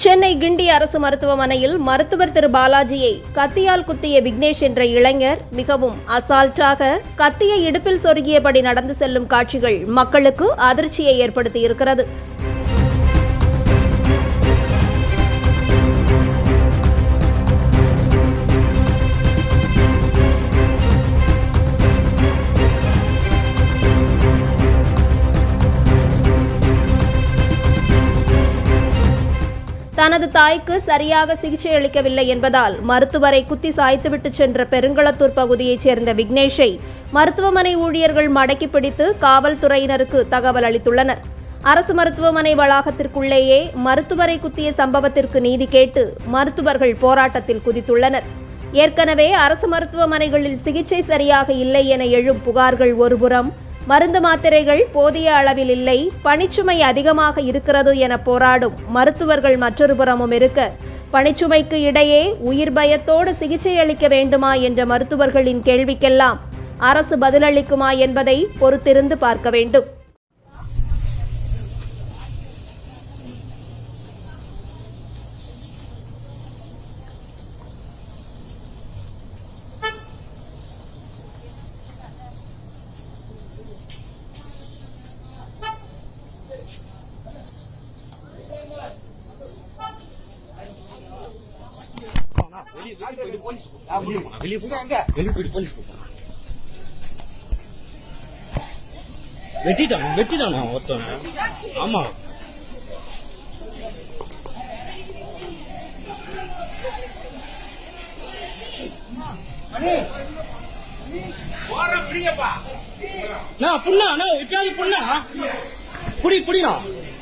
சென்னை கிண்டி அரசு மருத்துவமனையில் மருத்துவர் திரு பாலாஜியை கத்தியால் குத்திய விக்னேஷ் என்ற இளைஞர் மிகவும் அசால்ட்டாக கத்தியை இடுப்பில் சொருகியபடி நடந்து செல்லும் காட்சிகள் மக்களுக்கு அதிர்ச்சியை ஏற்படுத்தியிருக்கிறது தனது தாய்க்கு சரியாக சிகிச்சை அளிக்கவில்லை என்பதால் மருத்துவரை குத்தி சாய்த்துவிட்டு சென்ற பெருங்களத்தூர் பகுதியைச் சேர்ந்த விக்னேஷை மருத்துவமனை ஊழியர்கள் மடக்கி பிடித்து காவல்துறையினருக்கு தகவல் அளித்துள்ளனர் அரசு மருத்துவமனை வளாகத்திற்குள்ளேயே மருத்துவரை குத்திய சம்பவத்திற்கு நீதி கேட்டு மருத்துவர்கள் போராட்டத்தில் குதித்துள்ளனர் ஏற்கனவே அரசு மருத்துவமனைகளில் சிகிச்சை சரியாக இல்லை என எழும் புகார்கள் ஒருபுறம் மருந்து மாத்திரைகள் போதிய அளவில் இல்லை பணிச்சுமை அதிகமாக இருக்கிறது என போராடும் மருத்துவர்கள் மற்றொரு புறமும் இருக்க பணிச்சுமைக்கு இடையே உயிர் பயத்தோடு சிகிச்சை அளிக்க வேண்டுமா என்ற மருத்துவர்களின் கேள்விக்கெல்லாம் அரசு பதிலளிக்குமா என்பதை பொறுத்திருந்து பார்க்க வேண்டும் வெளியே போங்க வெளியே போயிட்டு போலீஸ் வெட்டிட்டான் வெட்டிட்டானா ஒருத்தன் ஆமா நான் புண்ணா அண்ணா எப்பயாவது புண்ணா புடி புடினா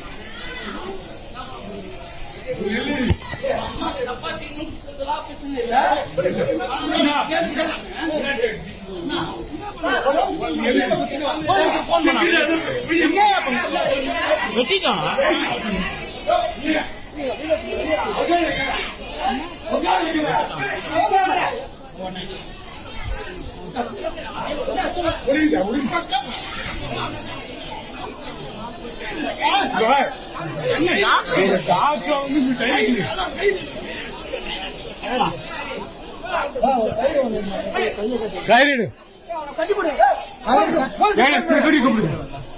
வெட்டிட்டானா கயிறு கயிறு கூப்பிடுங்க